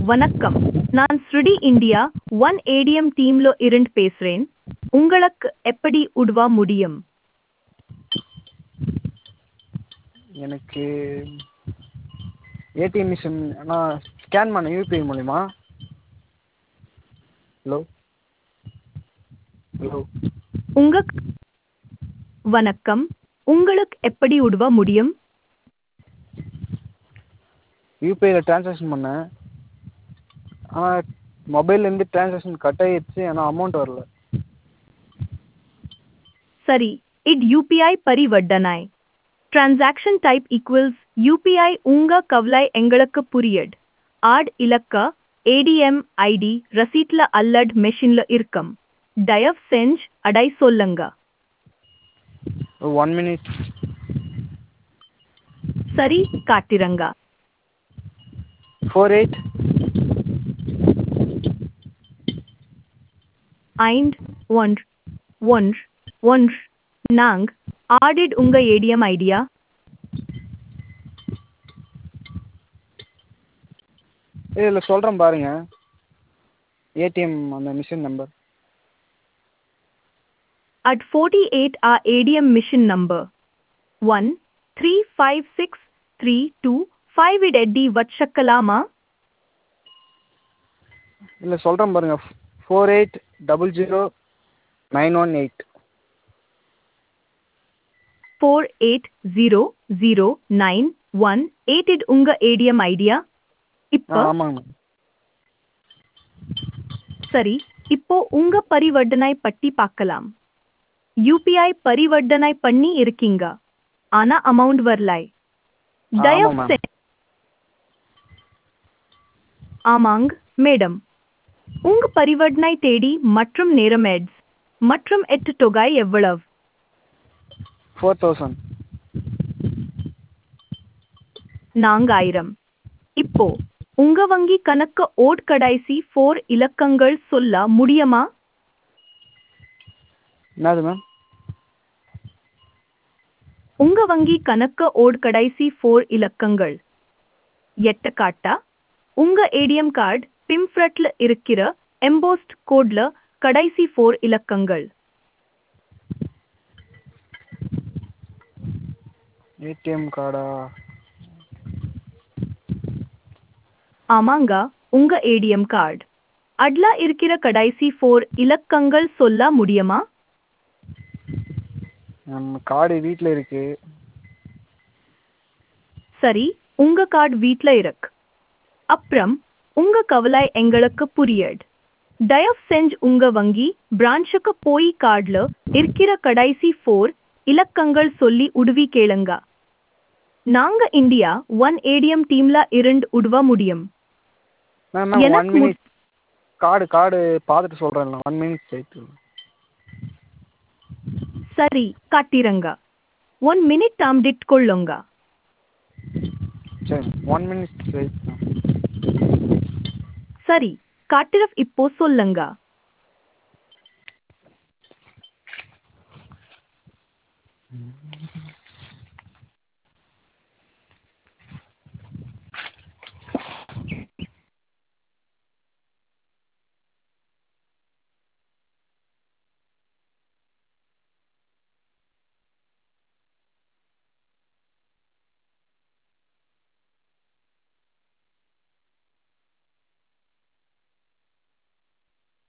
வணக்கம் நான் ஸ்ருடி இந்தியா ஒன் ஏடிஎம் டீம்ல இருந்து பேசுறேன் உங்களுக்கு எப்படி உதவ முடியும் எனக்கு ஏடிஎம் மிஷின் நான் ஸ்கேன் பண்ண யூபிஐ மூலிமா ஹலோ ஹலோ உங்க வணக்கம் உங்களுக்கு எப்படி உதவ முடியும் யூபிஐயில் ட்ரான்சாக்ஷன் பண்ணேன் ஆனால் மொபைல்லேருந்து ட்ரான்சாக்ஷன் கட் ஆகிடுச்சு ஆனால் அமௌண்ட் வரல சரி இட் யூபிஐ பரிவர்த்தனை டிரான்சாக்ஷன் டைப் ஈக்குவல்ஸ் யூபிஐ உங்க கவலை எங்களுக்கு புரியட் ஆட் இலக்க ஏடிஎம் ஐடி ரசீட்ல அல்லட் மெஷின்ல இருக்கும் தயவு செஞ்சு அடை சொல்லுங்க ஒன் மினிட் சரி காட்டிரங்க ஃபோர் எயிட் ஐந்து ஒன்று ஒன்று ஒன்று நாங் ஆடிட் உங்க ஏடிஎம் ஐடியா இதில் சொல்கிறேன் பாருங்கள் ஏடிஎம் அந்த machine number at 48 our ADM mission number 1356325 it எட்டி வச்சக்கலாமா இல்லை சொல்கிறேன் பாருங்கள் four eight double zero nine one eight four eight zero zero nine one eight it உங்க ஏடிஎம் ஐடியா ஆ இப்போ ஆமாங்க மேம் சரி இப்போ உங்க பரிவர்த்தனை பட்டி பார்க்கலாம் யூபிஐ பரிவர்த்தனை பண்ணி இருக்கீங்க ஆனா அமௌண்ட் வரலாய் ஆ, தயவு ஆமாம் செ- ஆமாங் மேடம் உங்க பரிவர்த்தனை தேடி மற்றும் நேரம் எட்ஸ் மற்றும் எட்டு தொகை எவ்வளவு ஃபோர் தௌசண்ட் நான்காயிரம் இப்போ உங்க வங்கி கணக்கு ஓட் கடைசி ஃபோர் இலக்கங்கள் சொல்ல முடியுமா என்னது மேம் உங்க வங்கி கணக்கு ஓட் கடைசி ஃபோர் இலக்கங்கள் எட்ட காட்டா உங்க ஏடிஎம் கார்டு பிம்ஃப்ரட்ல இருக்கிற எம்போஸ்ட் கோட்ல கடைசி ஃபோர் இலக்கங்கள் ஏடிஎம் கார்டா ஆமாங்க உங்க ஏடிஎம் கார்டு அட்ல இருக்கிற கடைசி ஃபோர் இலக்கங்கள் சொல்ல முடியுமா நம்ம கார்டு வீட்டில் இருக்கு சரி உங்க கார்டு வீட்ல இருக்கு அப்புறம் உங்க கவலை எங்களுக்கு புரியட் தயவு செஞ்சு உங்க வங்கி பிரான்ச்சுக்கு போய் கார்டுல இருக்கிற கடைசி ஃபோர் இலக்கங்கள் சொல்லி உதவி கேளுங்க நாங்க இந்தியா ஒன் ஏடிஎம் டீம்ல இருந்து உதவ முடியும் மேம் மேம் ஒன் எனக்கு மு- மினிட் கார்டு கார்டு பார்த்துட்டு சொல்கிறேன் ஒன் மினிட் போயிட்டு சரி காட்டிரங்க ஒன் மினிட் டாம் கொள்ளுங்க சரி ஒன் மினிட் வெயிட் சரி காட்டிரப் இப்போ சொல்லுங்க